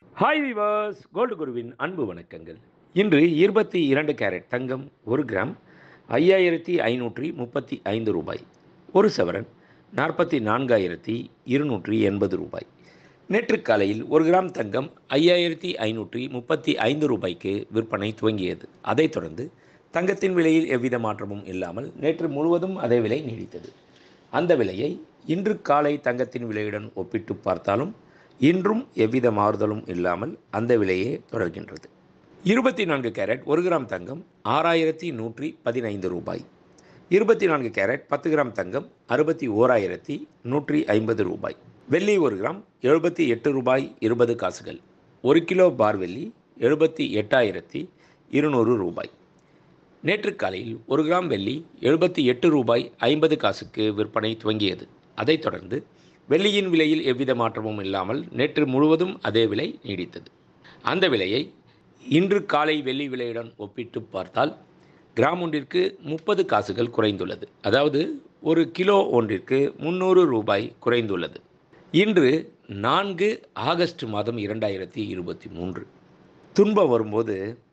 hi viewers gold குருவின் அன்பு வணக்கங்கள் இன்று இருபத்தி இரண்டு கேரட் தங்கம் ஒரு கிராம் ஐயாயிரத்தி ஐநூற்றி முப்பத்தி ஐந்து ரூபாய் ஒரு சவரன் நாற்பத்தி நான்காயிரத்தி இருநூற்றி எண்பது ரூபாய் நேற்று காலையில் ஒரு கிராம் தங்கம் ஐயாயிரத்தி ஐநூற்றி முப்பத்தி ஐந்து ரூபாய்க்கு விற்பனை துவங்கியது அதைத் தொடர்ந்து தங்கத்தின் விலையில் எவ்வித மாற்றமும் இல்லாமல் நேற்று முழுவதும் அதே விலை நீடித்தது அந்த விலையை இன்று காலை தங்கத்தின் விலையுடன் ஒப்பிட்டு பார்த்தாலும் இன்றும் எவ்வித மாறுதலும் இல்லாமல் அந்த விலையே தொடர்கின்றது இருபத்தி நான்கு கேரட் ஒரு கிராம் தங்கம் ஆறாயிரத்தி நூற்றி பதினைந்து ரூபாய் இருபத்தி நான்கு கேரட் பத்து கிராம் தங்கம் அறுபத்தி ஓராயிரத்தி நூற்றி ஐம்பது ரூபாய் வெள்ளி ஒரு கிராம் எழுபத்தி எட்டு ரூபாய் இருபது காசுகள் ஒரு கிலோ பார் வெள்ளி எழுபத்தி எட்டாயிரத்தி இருநூறு ரூபாய் நேற்று காலையில் ஒரு கிராம் வெள்ளி எழுபத்தி எட்டு ரூபாய் ஐம்பது காசுக்கு விற்பனை துவங்கியது அதைத் தொடர்ந்து வெள்ளியின் விலையில் எவ்வித மாற்றமும் இல்லாமல் நேற்று முழுவதும் அதே விலை நீடித்தது அந்த விலையை இன்று காலை வெள்ளி விலையுடன் ஒப்பிட்டு பார்த்தால் கிராம் ஒன்றிற்கு முப்பது காசுகள் குறைந்துள்ளது அதாவது ஒரு கிலோ ஒன்றிற்கு முந்நூறு ரூபாய் குறைந்துள்ளது இன்று நான்கு ஆகஸ்ட் மாதம் இரண்டாயிரத்தி இருபத்தி மூன்று துன்பம் வரும்போது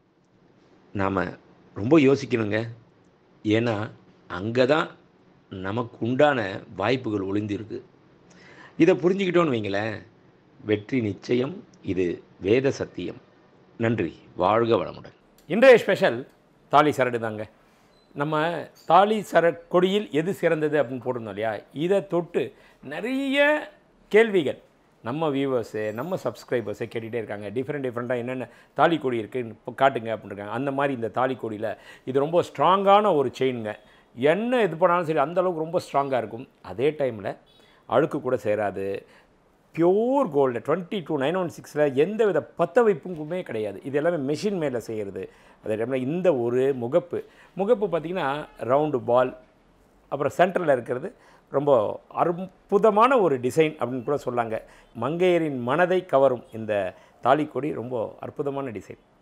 நாம் ரொம்ப யோசிக்கணுங்க ஏன்னா அங்கே தான் நமக்கு உண்டான வாய்ப்புகள் ஒளிந்திருக்கு இதை புரிஞ்சுக்கிட்டோன்னு வைங்களேன் வெற்றி நிச்சயம் இது வேத சத்தியம் நன்றி வாழ்க வளமுடன் இன்றைய ஸ்பெஷல் தாலி சரடு தாங்க நம்ம தாலி சர கொடியில் எது சிறந்தது அப்படின்னு போட்டிருந்தோம் இல்லையா இதை தொட்டு நிறைய கேள்விகள் நம்ம வியூவர்ஸு நம்ம சப்ஸ்கிரைபர்ஸை கேட்டுகிட்டே இருக்காங்க டிஃப்ரெண்ட் டிஃப்ரெண்ட்டாக என்னென்ன தாலி கொடி இருக்குன்னு இப்போ காட்டுங்க அப்படின்னு இருக்காங்க அந்த மாதிரி இந்த தாலி கொடியில் இது ரொம்ப ஸ்ட்ராங்கான ஒரு செயினுங்க என்ன இது பண்ணாலும் சரி அந்த அளவுக்கு ரொம்ப ஸ்ட்ராங்காக இருக்கும் அதே டைமில் அழுக்கு கூட சேராது pure gold twenty two nine one சிக்ஸில் எந்த வித பற்ற வைப்புக்குமே கிடையாது இது எல்லாமே மெஷின் மேலே செய்கிறது அதே டைமில் இந்த ஒரு முகப்பு முகப்பு பார்த்திங்கன்னா ரவுண்டு பால் அப்புறம் சென்டரில் இருக்கிறது ரொம்ப அற்புதமான ஒரு டிசைன் அப்படின்னு கூட சொல்லாங்க மங்கையரின் மனதை கவரும் இந்த தாலிக்கொடி ரொம்ப அற்புதமான டிசைன்